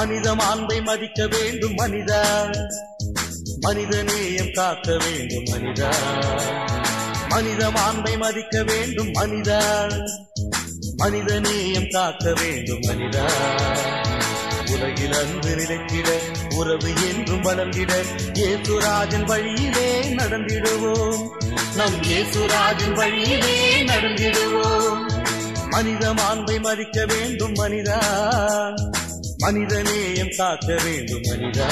மனித மாண்பை மதிக்க வேண்டும் மனிதா மனித நேயம் காக்க வேண்டும் மனிதா மனித மாண்பை மதிக்க வேண்டும் மனிதா மனித நேயம் காக்க வேண்டும் மனிதா உலகில் அன்பு நிலைத்திட உறவு என்றும் வளர்ந்திட ஏசுராஜன் வழியிலே நடந்திடுவோம் நம் ஏசுராஜன் வழியிலே நடந்திடுவோம் மனித மாண்பை மதிக்க வேண்டும் மனிதா மனித நேயம் காக்க வேண்டும் மனிதா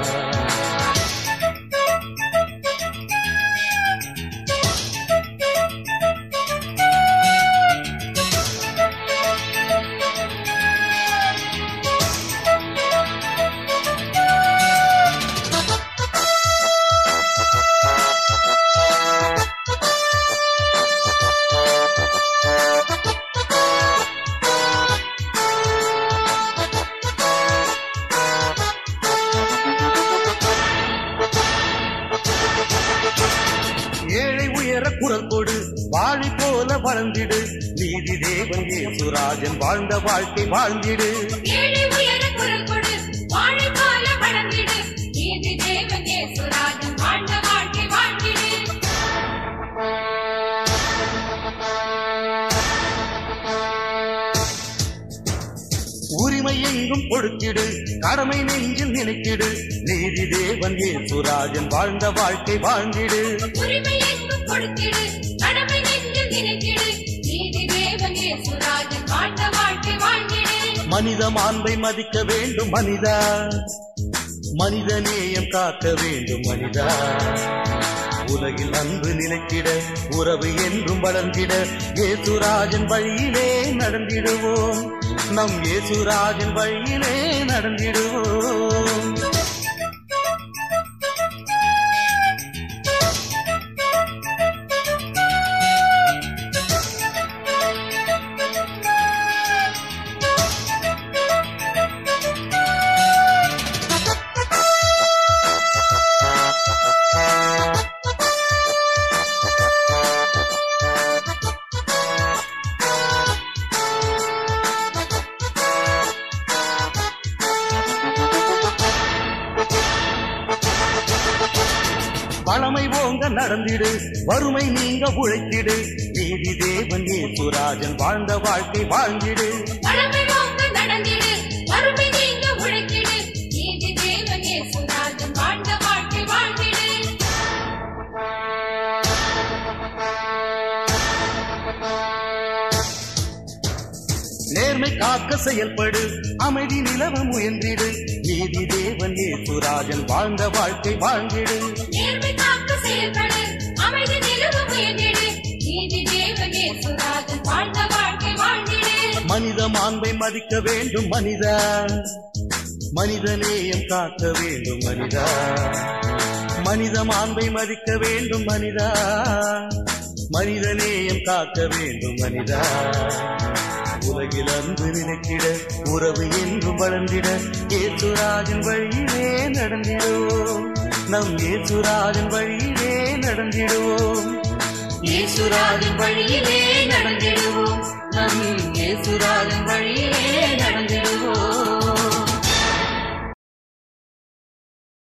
ஏழை உயர குரல் கொடு வாழி போல வளர்ந்திடு நீதி தேவன் ஏசுராஜன் வாழ்ந்த வாழ்க்கை வாழ்ந்திடு ஏழை உயர குரல் கொடு வாழை போல வளர்ந்திடு நீதி தேவன் இயேசுராஜன் வாழ்ந்த வாழ்க்கை வாழ்ந்திடு உரிமை எங்கும் கொடுத்திடு கடமை நெஞ்சில் நினைத்திடு நீதி தேவன் ஏசுராஜன் வாழ்ந்த வாழ்க்கை வாழ்ந்திடு உரிமை எங்கும் கொடுத்திடு கடமை நெஞ்சில் நினைத்திடு நீதி தேவன் இயேசுராஜன் வாழ்ந்த வாழ்க்கை வாழ்ந்திடு மனித மாண்பை மதிக்க வேண்டும் மனிதா மனித நேயம் காக்க வேண்டும் மனிதா உலகில் அன்பு நிலைத்திட உறவு என்றும் வளர்ந்திட ஏசுராஜன் வழியிலே நடந்திடுவோம் நம் ஏசுராஜன் வழியிலே நடந்திடுவோம் பழமை ஓங்க நடந்திடு வறுமை நீங்க உழைத்திடு நீதி தேவன் ஏசுராஜன் வாழ்ந்த வாழ்க்கை வாழ்ந்திடு வளமை ஓங்க நடந்திடு வறுமை நீங்க உழைத்திடு நீதி தேவன் இயேசுராஜன் வாழ்ந்த வாழ்க்கை வாழ்ந்திடு நேர்மை காக்க செயல்படு அமைதி நிலவ முயன்றிடு நீதி தேவன் ஏசுராஜன் வாழ்ந்த வாழ்க்கை வாழ்ந்திடு நேர்மை காக்க செயல்படு அமைதி நிலவ முயன்றிடு நீதி தேவன் இயேசுராஜன் வாழ்ந்த வாழ்க்கை வாழ்ந்திடு மனித மாண்பை மதிக்க வேண்டும் மனிதா மனித நேயம் காக்க வேண்டும் மனிதா மனித மாண்பை மதிக்க வேண்டும் மனிதா மனித நேயம் காக்க வேண்டும் மனிதா உலகில் அன்பு நினைத்திட உறவு என்றும் வளர்ந்திட ஏசுராஜன் வழியிலே நடந்திடுவோம் நம் ஏசுராஜன் வழியிலே நடந்திடுவோம் ஏசுராஜன் வழியிலே நடந்திடுவோம் நம் ஏசுராஜன் வழி